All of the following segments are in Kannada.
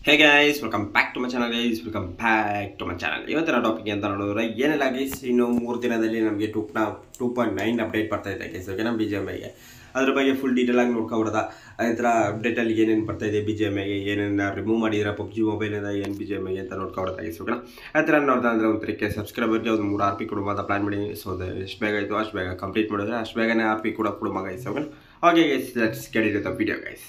hey guys welcome back to my channel guys welcome back to my channel ಇವತ್ತಿನ ಟಾಪಿಕ್ ಅಂತ ನೋಡಿದ್ರೆ ಏನೆಲ್ಲ ಗೈಸ್ ಇನ್ನು ಮೂರು ದಿನದಲ್ಲಿ ನಮಗೆ ಟೂ ನ ಟೂ ಪಾಯಿಂಟ್ ನೈನ್ ಅಪ್ಡೇಟ್ ಬರ್ತಾ ಇದೆ ಗೈಸ್ ಓಕೆ ನಮ್ಮ ಬಿ ಜಿ ಎಮ್ ಐಗೆ ಅದ್ರ ಬಗ್ಗೆ ಫುಲ್ ಡೀಟೇಲ್ ಆಗಿ ನೋಡ್ಕೊಬಿಡೋದ ಅದೇ ಥರ ಅಪ್ಡೇಟಲ್ಲಿ ಏನೇನು ಬರ್ತಾ ಇದೆ ಬಿ ಜಿ ಎಮ್ ಐಗೆ ಏನೇನು ರಿಮೂವ್ ಮಾಡಿದ್ರೆ ಪಬ್ಜಿ ಮೊಬೈಲಿಂದ ಏನು ಬಿ ಜಿ ಎಮ್ ಐಗೆ ಅಂತ ನೋಡ್ಕೊಬಿಡೋದ ಗೈಸ್ ಓಕೆನಾ ಆ ಥರ ನೋಡ್ತಾ ಅಂದರೆ ಒಂದು ತರಕ್ಕೆ ಸಬ್ಸ್ಕ್ರೈಬರ್ಗೆ ಒಂದು ಮೂರು ಆರ್ ಪಿ ಕೊಡುವ ಅಂತ ಪ್ಲಾನ್ ಮಾಡಿ ಸೊ ಎಷ್ಟು ಬೇಗ ಆಯಿತು ಅಷ್ಟು ಬೇಗ ಕಂಪ್ಲೀಟ್ ಮಾಡಿದ್ರೆ ಅಷ್ಟು ಬೇಗನೆ ಆರ್ ಪಿ ಕೂಡ ಕೊಡುವ ಗೈಸ್ ಓಕೆನಾ okay guys let's get it the video guys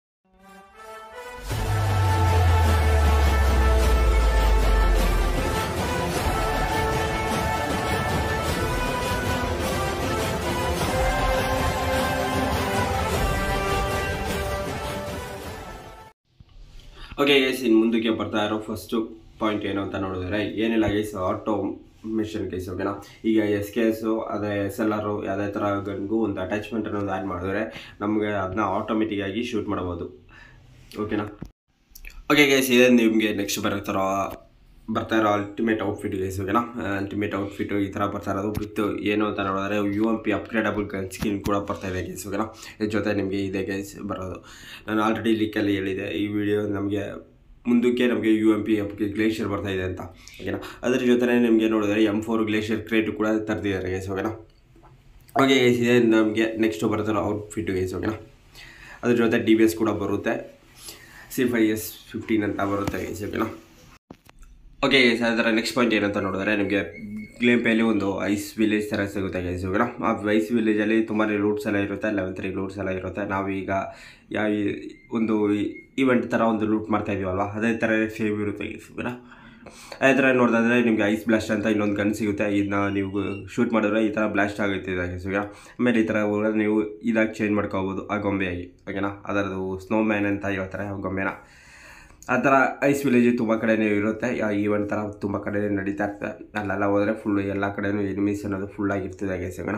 okay guys ಇನ್ನು ಮುಂದಕ್ಕೆ ಬರ್ತಾ ಇರೋ ಫಸ್ಟು ಪಾಯಿಂಟ್ ಏನು ಅಂತ ನೋಡಿದ್ರೆ ಏನಿಲ್ಲ ಗೈಸ್ ಆಟೋ ಮಿಷನ್ ಕೇಸ್ ಓಕೆನಾ ಈಗ ಎಸ್ ಕೆ ಎಸ್ಸು ಅದೇ ಎಸ್ ಎಲ್ ಆರು ಯಾವುದೇ ಥರ ಗನ್ಗೂ ಒಂದು ಅಟ್ಯಾಚ್ಮೆಂಟ್ ಅನ್ನೋದು ಆ್ಯಡ್ ಮಾಡಿದ್ರೆ ನಮಗೆ ಅದನ್ನ ಆಟೋಮೆಟಿಕ್ಕಾಗಿ ಶೂಟ್ ಮಾಡ್ಬೋದು ಓಕೆನಾ ಓಕೆ ಗೈಸ್ ಇದೇ ನಿಮಗೆ ನೆಕ್ಸ್ಟ್ ಬರೋ ಬರ್ತಾ ಇರೋ ಅಲ್ಟಿಮೇಟ್ ಔಟ್ಫಿಟ್ ಗೈಸ್ ಓಕೆನಾ ಅಲ್ಟಿಮೇಟ್ ಔಟ್ಫಿಟ್ ಈ ಥರ ಬರ್ತಾ ಇರೋದು ವಿತ್ ಏನು ಅಂತ ನೋಡಿದ್ರೆ U M P upgradable gun skin ಕೂಡ ಬರ್ತಾ ಇದೆ ಗೈಸ್ ಓಕೆನಾ ಇದ್ರ ಜೊತೆ ನಿಮಗೆ ಇದೆ ಗೈಸ್ ಬರೋದು ನಾನು ಆಲ್ರೆಡಿ ಲೀಕಲ್ಲಿ ಹೇಳಿದೆ ಈ ವಿಡಿಯೋ ನಮಗೆ ಮುಂದಕ್ಕೆ ನಮಗೆ ಯು ಎಮ್ ಪಿ ಗ್ಲೇಷಿಯರ್ ಬರ್ತಾ ಇದೆ ಅಂತ ಓಕೆನಾ ಅದ್ರ ಜೊತೆ ನಿಮಗೆ ನೋಡಿದ್ರೆ ಎಮ್ ಫೋರ್ ಗ್ಲೇಷಿಯರ್ ಕ್ರೇಟ್ ಕೂಡ ತರ್ತಿದ್ದಾರೆ ಗೈಸ್ ಓಕೆನಾ ಓಕೆ ಗೈಸ್ ಇದೆ ನಮಗೆ ನೆಕ್ಸ್ಟ್ ಬರ್ತಾರೋ ಔಟ್ಫಿಟ್ ಗೈಸ್ ಓಕೆನಾ ಅದ್ರ ಜೊತೆ ಡಿ ಬಿ ಎಸ್ ಕೂಡ ಬರುತ್ತೆ ಸಿ ಫೈ ಎಸ್ ಫಿಫ್ಟೀನ್ ಅಂತ ಬರುತ್ತೆ ಗೈಸ್ ಓಕೆನಾ ಓಕೆ ಗೈಸ್ ಅದರ ನೆಕ್ಸ್ಟ್ ಪಾಯಿಂಟ್ ಏನಂತ ನೋಡಿದ್ರೆ ನಿಮಗೆ ಗ್ಲೇಮ್ ಪೇಲಿ ಒಂದು ಐಸ್ ವಿಲೇಜ್ ಥರ ಸಿಗುತ್ತೆ ಗೈಸ್ ಇವಾಗ ಆ ಐಸ್ ವಿಲೇಜಲ್ಲಿ ತುಂಬಾ ಲೂಟ್ಸ್ ಎಲ್ಲ ಇರುತ್ತೆ ಲೆವೆನ್ ತ್ರೀ ಲೂಟ್ಸ್ ಎಲ್ಲ ಇರುತ್ತೆ ನಾವೀಗ ಯಾವ ಒಂದು ಇವೆಂಟ್ ಥರ ಒಂದು ಲೂಟ್ ಮಾಡ್ತಾ ಇದೀವಲ್ವ ಅದೇ ಥರ ಸೇವ್ ಇರುತ್ತೆ ಗೈಸ್ ಇವಾಗ ಅದೇ ಥರ ನೋಡಿದ್ರೆ ನಿಮಗೆ ಐಸ್ ಬ್ಲಾಸ್ಟ್ ಅಂತ ಇನ್ನೊಂದು ಗನ್ ಸಿಗುತ್ತೆ ಇದನ್ನ ನೀವು ಶೂಟ್ ಮಾಡಿದ್ರೆ ಈ ಥರ ಬ್ಲಾಸ್ಟ್ ಆಗುತ್ತೆ ಗೈಸ್ ಇವಾಗ ಆಮೇಲೆ ಈ ಥರ ಹೋದ್ರೆ ನೀವು ಇದಾಗಿ ಚೇಂಜ್ ಮಾಡ್ಕೋಬೋದು ಆ ಗೊಂಬೆಯಾಗಿ ಓಕೆನಾ ಅದರದ್ದು ಸ್ನೋ ಮ್ಯಾನ್ ಅಂತ ಹೇಳ್ತಾರೆ ಆ ಗೊಂಬೆನ ಆ ಥರ ಐಸ್ ವಿಲೇಜ್ ತುಂಬ ಕಡೆನೇ ಇರುತ್ತೆ ಈವೆಂಟ್ ಥರ ತುಂಬ ಕಡೆ ನಡೀತಾ ಇರ್ತದೆ ಅಲ್ಲೆಲ್ಲ ಹೋದರೆ ಫುಲ್ಲು ಎಲ್ಲ ಕಡೆನೂ ಎನಿಮೀಸ್ ಅನ್ನೋದು ಫುಲ್ಲಾಗಿರ್ತದೆ ಗೈಸ್ ಇವಾಗ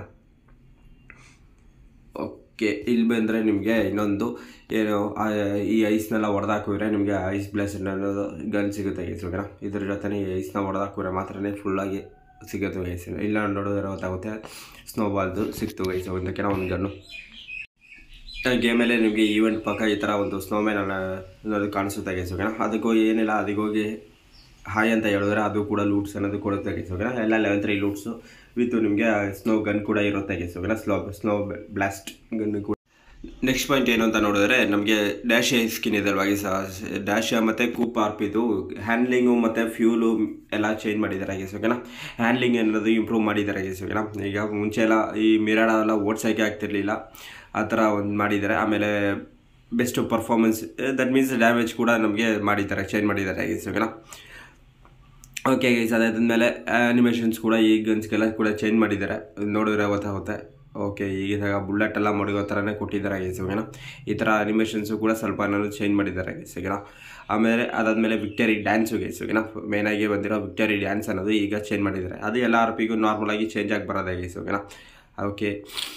ಓಕೆ ಇಲ್ಲಿ ಬಂದರೆ ನಿಮಗೆ ಇನ್ನೊಂದು ಏನು ಈ ಐಸ್ನೆಲ್ಲ ಹೊಡೆದಾಕಿದ್ರೆ ನಿಮಗೆ ಐಸ್ ಬ್ಲಾಸ್ಟ್ ಅನ್ನೋದು ಗನ್ ಸಿಗುತ್ತೆ ಗೈಸ್ ಇವಾಗ ಇದ್ರ ಜೊತೆ ಈ ಐಸ್ನ ಹೊಡೆದಾಕಿದ್ರೆ ಮಾತ್ರನೇ ಫುಲ್ಲಾಗಿ ಸಿಗುತ್ತೆ ಗೈಸ್ ಇಲ್ಲ ನೋಡಿದ್ರೆ ಗೊತ್ತಾಗುತ್ತೆ ಸ್ನೋಬಾಲ್ದು ಸಿಕ್ತು ಗೈಸ್ ಒಂದಕ್ಕೆ ಒಂದು ಗನ್ನು ಗೇಮಲ್ಲೇ ನಿಮಗೆ ಈವೆಂಟ್ ಪಕ್ಕ ಈ ಥರ ಒಂದು ಸ್ನೋಮ್ಯಾನ್ ಅನ್ನೋದು ಕಾಣಿಸುತ್ತೆ ಗೈಸ್ ಓಕೆನಾ ಅದಕ್ಕೂ ಏನಿಲ್ಲ ಅದಕ್ಕೋಗಿ ಹಾಯ್ ಅಂತ ಹೇಳಿದ್ರೆ ಅದು ಕೂಡ ಲೂಟ್ಸ್ ಅನ್ನೋದು ಕೊಡುತ್ತೆ ಗೈಸ್ ಓಕೆನಾ ಎಲ್ಲ ಲೆವೆನ್ ತ್ರೀ ಲೂಟ್ಸು ವಿತ್ ನಿಮಗೆ ಸ್ನೋ ಗನ್ ಕೂಡ ಇರುತ್ತೆ ಗೈಸ್ ಓಕೆನಾ ಸ್ಲೋ ಸ್ನೋ ಬ್ಲಾಸ್ಟ್ ಗನ್ ಕೂಡ ನೆಕ್ಸ್ಟ್ ಪಾಯಿಂಟ್ ಏನು ಅಂತ ನೋಡಿದ್ರೆ ನಮಗೆ ಡ್ಯಾಶ್ ಸ್ಕಿನ್ ಇದೆ ಅಲ್ವಾ ಗೈಸ್ ಡ್ಯಾಶ್ ಮತ್ತು ಕೂಪ್ ಆರ್ಪಿದು ಹ್ಯಾಂಡ್ಲಿಂಗು ಮತ್ತು ಫ್ಯೂಲು ಎಲ್ಲ ಚೇಂಜ್ ಮಾಡಿದ್ದಾರೆ ಗೈಸ್ ಓಕೆನಾ ಹ್ಯಾಂಡ್ಲಿಂಗ್ ಅನ್ನೋದು ಇಂಪ್ರೂವ್ ಮಾಡಿದ್ದಾರೆ ಗೈಸ್ ಓಕೆನಾ ಈಗ ಮುಂಚೆ ಎಲ್ಲ ಈ ಮಿರಾಡ ಎಲ್ಲ ಓಡ್ಸೋಕ್ಕೆ ಆಗ್ತಿರ್ಲಿಲ್ಲ ಆ ಥರ ಒಂದು ಮಾಡಿದ್ದಾರೆ ಆಮೇಲೆ best performance that means damage ಕೂಡ ನಮಗೆ ಮಾಡಿದ್ದಾರೆ ಚೇಂಜ್ ಮಾಡಿದ್ದಾರೆ ಗೈಸ್ ಓಕೆನಾ ಓಕೆ ಗೈಸ್ ಅದಾದ್ಮೇಲೆ ಆ್ಯನಿಮೇಷನ್ಸ್ ಕೂಡ ಈ ಗನ್ಸ್ಗೆಲ್ಲ ಕೂಡ ಚೇಂಜ್ ಮಾಡಿದ್ದಾರೆ ನೋಡಿದ್ರೆ ಗೊತ್ತಾಗುತ್ತೆ ಓಕೆ ಈಗ ಬುಲೆಟ್ ಎಲ್ಲ ಮಡಗೋ ಥರನೇ ಕೊಟ್ಟಿದ್ದಾರೆ ಗೈಸ್ ಓಕೆನಾ ಈ ಥರ ಅನಿಮೇಷನ್ಸು ಕೂಡ ಸ್ವಲ್ಪ ಅನ್ನೋದು ಚೇಂಜ್ ಮಾಡಿದ್ದಾರೆ ಗೈಸ್ ಓಕೆನಾ ಆಮೇಲೆ ಅದಾದಮೇಲೆ ವಿಕ್ಟರಿ ಡ್ಯಾನ್ಸು ಗೈಸ್ ಓಕೆನಾ ಮೇನಾಗಿ ಬಂದಿರೋ ವಿಕ್ಟರಿ ಡ್ಯಾನ್ಸ್ ಅನ್ನೋದು ಈಗ ಚೇಂಜ್ ಮಾಡಿದ್ದಾರೆ ಅದು ಎಲ್ಲ ಆರ್ ಪಿಗೂ ನಾರ್ಮಲಾಗಿ ಚೇಂಜ್ ಆಗಿ ಬರೋದೇ ಗೈಸ್ ಓಕೆನಾ ಓಕೆ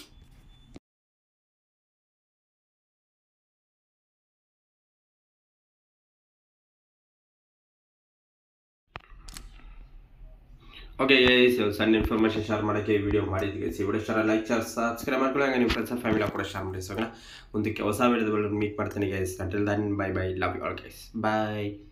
ಓಕೆ ಗೈಸ್ ಸಣ್ಣ ಇನ್ಫಾರ್ಮೇಷನ್ ಶೇರ್ ಮಾಡೋಕ್ಕೆ ಈ ವಿಡಿಯೋ ಮಾಡಿದ್ವಿ ಗೈಸ್ ಈ video share like share subscribe ಮಾಡ್ಕೊಳ್ಳಿ ಹಂಗೆ ನಿಮ್ಮ ಫ್ರೆಂಡ್ಸ್ ಫ್ಯಾಮಿಲಿ ಕೂಡ ಶೇರ್ ಮಾಡಿ ಸೋಣ ಮುಂದಕ್ಕೆ ಹೊಸ ವಿಡಿಯೋದಲ್ಲಿ ಮೀಟ್ ಮಾಡ್ತೀನಿ guys until then bye bye love you all guys bye